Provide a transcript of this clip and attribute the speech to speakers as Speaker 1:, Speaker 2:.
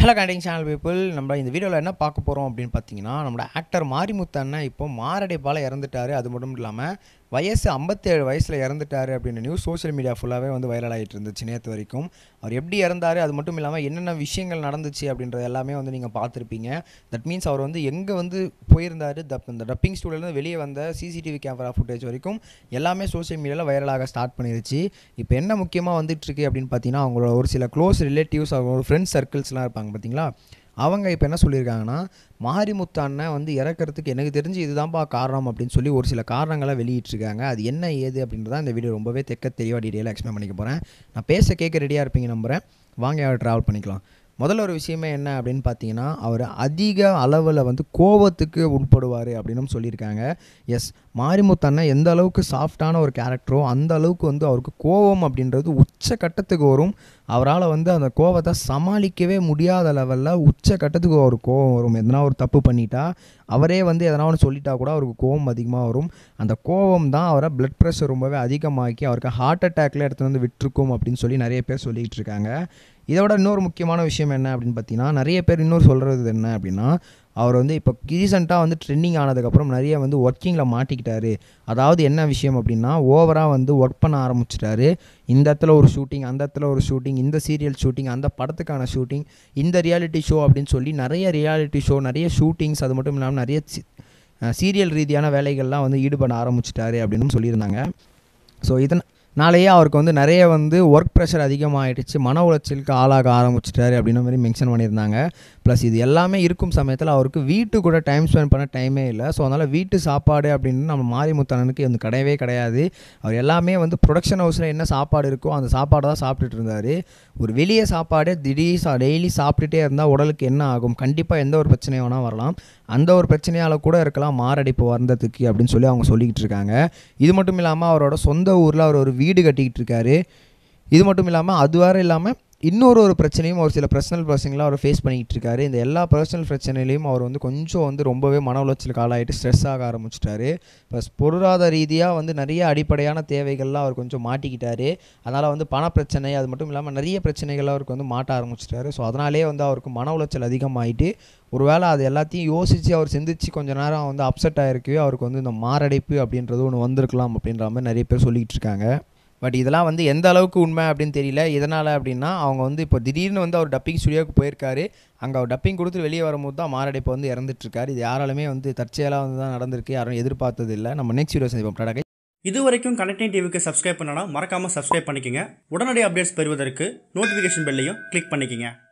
Speaker 1: hello கண்டிங் channel people நம்ம இந்த வீடியோவில் என்ன பார்க்க போகிறோம் அப்படின்னு பார்த்தீங்கன்னா நம்மளோட ஆக்டர் மாரிமுத்து அண்ணன் இப்போ மாரடைப்பால் இறந்துட்டாரு அது மட்டும் இல்லாமல் வயசு ஐம்பத்தேழு வயசில் இறந்துட்டாரு அப்படின்ற நியூஸ் சோஷியல் மீடியா ஃபுல்லாகவே வந்து வைரல் ஆகிட்டு இருந்துச்சு நேற்று வரைக்கும் அவர் எப்படி இறந்தாரு அது மட்டும் இல்லாமல் என்னென்ன விஷயங்கள் நடந்துச்சு அப்படின்றது எல்லாமே வந்து நீங்கள் பார்த்துருப்பீங்க தட் மீன்ஸ் அவர் வந்து எங்கே வந்து போயிருந்தாரு தப் இந்த டப்பிங் ஸ்டூடியோலேருந்து வெளியே வந்த சிசிடிவி கேமரா ஃபுட்டேஜ் வரைக்கும் எல்லாமே சோஷியல் மீடியாவில் வைரலாக ஸ்டார்ட் பண்ணிருச்சு இப்போ என்ன முக்கியமாக வந்துட்டு இருக்கு அப்படின்னு பார்த்தீங்கன்னா அவங்களோட ஒரு சில க்ளோஸ் ரிலேட்டிவ்ஸ் அவங்களோட ஃப்ரெண்ட்ஸ் சர்க்கிள்ஸ்லாம் இருப்பாங்க பார்த்தீங்களா அவங்க இப்போ என்ன சொல்லியிருக்காங்கன்னா மாரிமுத்து அண்ணன் வந்து இறக்கறதுக்கு எனக்கு தெரிஞ்சு இதுதான்ப்பா காரணம் அப்படின்னு சொல்லி ஒரு சில காரணங்களை வெளியிட்டிருக்காங்க அது என்ன ஏது அப்படின்றத இந்த வீடியோ ரொம்பவே தெக்க தெளிவாக டீட்டெயிலாக எக்ஸ்பிளைன் பண்ணிக்க போகிறேன் நான் பேச கேட்க ரெடியாக இருப்பீங்க நம்புகிறேன் வாங்க ட்ராவல் பண்ணிக்கலாம் முதல்ல ஒரு விஷயமே என்ன அப்படின்னு பார்த்தீங்கன்னா அவர் அதிக அளவில் வந்து கோவத்துக்கு உட்படுவார் அப்படின்னும் சொல்லியிருக்காங்க எஸ் மாரிமுத்து அண்ணன் எந்த அளவுக்கு சாஃப்டான ஒரு கேரக்டரோ அந்த அளவுக்கு வந்து அவருக்கு கோவம் அப்படின்றது உச்ச கட்டத்துக்கு வரும் அவரால் வந்து அந்த கோவத்தை சமாளிக்கவே முடியாத லெவலில் உச்ச கட்டத்துக்கு ஒரு கோவம் வரும் எதனா ஒரு தப்பு பண்ணிட்டா அவரே வந்து எதனா ஒன்று சொல்லிட்டா கூட அவருக்கு கோவம் அதிகமாக வரும் அந்த கோவம் தான் அவரை பிளட் ப்ரெஷர் ரொம்பவே அதிகமாக்கி அவருக்கு ஹார்ட் அட்டாக்ல எடுத்து வந்து விட்டுருக்கும் அப்படின்னு சொல்லி நிறைய பேர் சொல்லிகிட்டு இருக்காங்க இதோட இன்னொரு முக்கியமான விஷயம் என்ன அப்படின்னு பார்த்தீங்கன்னா நிறைய பேர் இன்னொரு சொல்கிறது என்ன அப்படின்னா அவர் வந்து இப்போ ரீசெண்டாக வந்து ட்ரெண்டிங் ஆனதுக்கப்புறம் நிறைய வந்து ஒர்க்கிங்கில் மாட்டிக்கிட்டாரு அதாவது என்ன விஷயம் அப்படின்னா ஓவராக வந்து ஒர்க் பண்ண ஆரம்பிச்சிட்டாரு இந்த இடத்துல ஒரு ஷூட்டிங் அந்த இடத்துல ஒரு ஷூட்டிங் இந்த சீரியல் ஷூட்டிங் அந்த படத்துக்கான ஷூட்டிங் இந்த ரியாலிட்டி ஷோ அப்படின்னு சொல்லி நிறைய ரியாலிட்டி ஷோ நிறைய ஷூட்டிங்ஸ் அது மட்டும் இல்லாமல் நிறைய சீரியல் ரீதியான வேலைகள்லாம் வந்து ஈடுபட ஆரம்பிச்சிட்டாரு அப்படின்னு சொல்லியிருந்தாங்க ஸோ இதன் நாளையே அவருக்கு வந்து நிறைய வந்து ஒர்க் ப்ரெஷர் அதிகமாகிடுச்சு மன உளைச்சலுக்கு ஆளாக ஆரம்பிச்சிட்டாரு அப்படின்ற மாதிரி மென்ஷன் பண்ணியிருந்தாங்க ப்ளஸ் இது எல்லாமே இருக்கும் சமயத்தில் அவருக்கு வீட்டு கூட டைம் ஸ்பெண்ட் பண்ண டைமே இல்லை ஸோ அதனால் வீட்டு சாப்பாடு அப்படின்னு நம்ம மாரிமுத்தனனுக்கு வந்து கிடையவே கிடையாது அவர் எல்லாமே வந்து ப்ரொடக்ஷன் ஹவுஸில் என்ன சாப்பாடு இருக்கோ அந்த சாப்பாடு தான் சாப்பிட்டுட்டு இருந்தார் ஒரு வெளியே சாப்பாடு திடீர் சா டெய்லி சாப்பிட்டுட்டே இருந்தால் உடலுக்கு என்ன ஆகும் கண்டிப்பாக எந்த ஒரு பிரச்சனையும் வேணால் வரலாம் அந்த ஒரு பிரச்சனையால் கூட இருக்கலாம் மாரடைப்பு வந்ததுக்கு அப்படின்னு சொல்லி அவங்க சொல்லிக்கிட்டு இருக்காங்க இது மட்டும் இல்லாமல் அவரோட சொந்த ஊரில் அவர் ஒரு வீடு கட்டிக்கிட்டு இருக்காரு இது மட்டும் இல்லாமல் அது வேறு இல்லாமல் இன்னொரு ஒரு பிரச்சனையும் ஒரு சில பர்சனல் பிரச்சனைகளாக அவர் ஃபேஸ் பண்ணிக்கிட்டு இருக்காரு இந்த எல்லா பர்சனல் பிரச்சனையிலையும் அவர் வந்து கொஞ்சம் வந்து ரொம்பவே மன உளைச்சலுக்கு ஆளாயிட்டு ஸ்ட்ரெஸ் ஆக ஆரம்பிச்சிட்டாரு ப்ளஸ் பொருளாதார ரீதியாக வந்து நிறைய அடிப்படையான தேவைகள்லாம் அவர் கொஞ்சம் மாட்டிக்கிட்டாரு அதனால் வந்து பண பிரச்சனை அது மட்டும் இல்லாமல் நிறைய பிரச்சனைகள் அவருக்கு வந்து மாட்ட ஆரம்பிச்சிட்டாரு ஸோ அதனாலே வந்து அவருக்கு மன உளைச்சல் அதிகமாகிட்டு ஒருவேளை அது எல்லாத்தையும் யோசித்து அவர் சிந்திச்சு கொஞ்ச நேரம் வந்து அப்செட் ஆகிருக்கவே அவருக்கு வந்து இந்த மாரடைப்பு அப்படின்றது ஒன்று வந்திருக்கலாம் அப்படின்ற மாதிரி நிறைய பேர் சொல்லிக்கிட்டு இருக்காங்க பட் இதெல்லாம் வந்து எந்த அளவுக்கு உண்மை அப்படின்னு தெரியல எதனால் அப்படின்னா அவங்க வந்து இப்போ திடீர்னு வந்து அவர் டப்பிங் ஸ்டுடியோவுக்கு போயிருக்காரு அங்கே அவர் டப்பிங் கொடுத்து வெளியே வரும்போது தான் மாரடைப்பு வந்து இறந்துட்டுருக்காரு இது யாராலுமே வந்து தற்செயலாக வந்து தான் நடந்திருக்கு யாரும் எதிர்பார்த்தது இல்லை நம்ம நெக்ஸ்ட் வீடியோ சந்திப்போம் டாடா
Speaker 2: இது வரைக்கும் கனெக்டிங் டிவிக்கு சப்ஸ்கிரைப் பண்ணனா மறக்காம சப்ஸ்கிரைப் பண்ணிக்கங்க உடனடி அப்டேட்ஸ் பெறுவதற்கு நோட்டிஃபிகேஷன் பெல்லையும் கிளிக் பண்ணிக்கங்க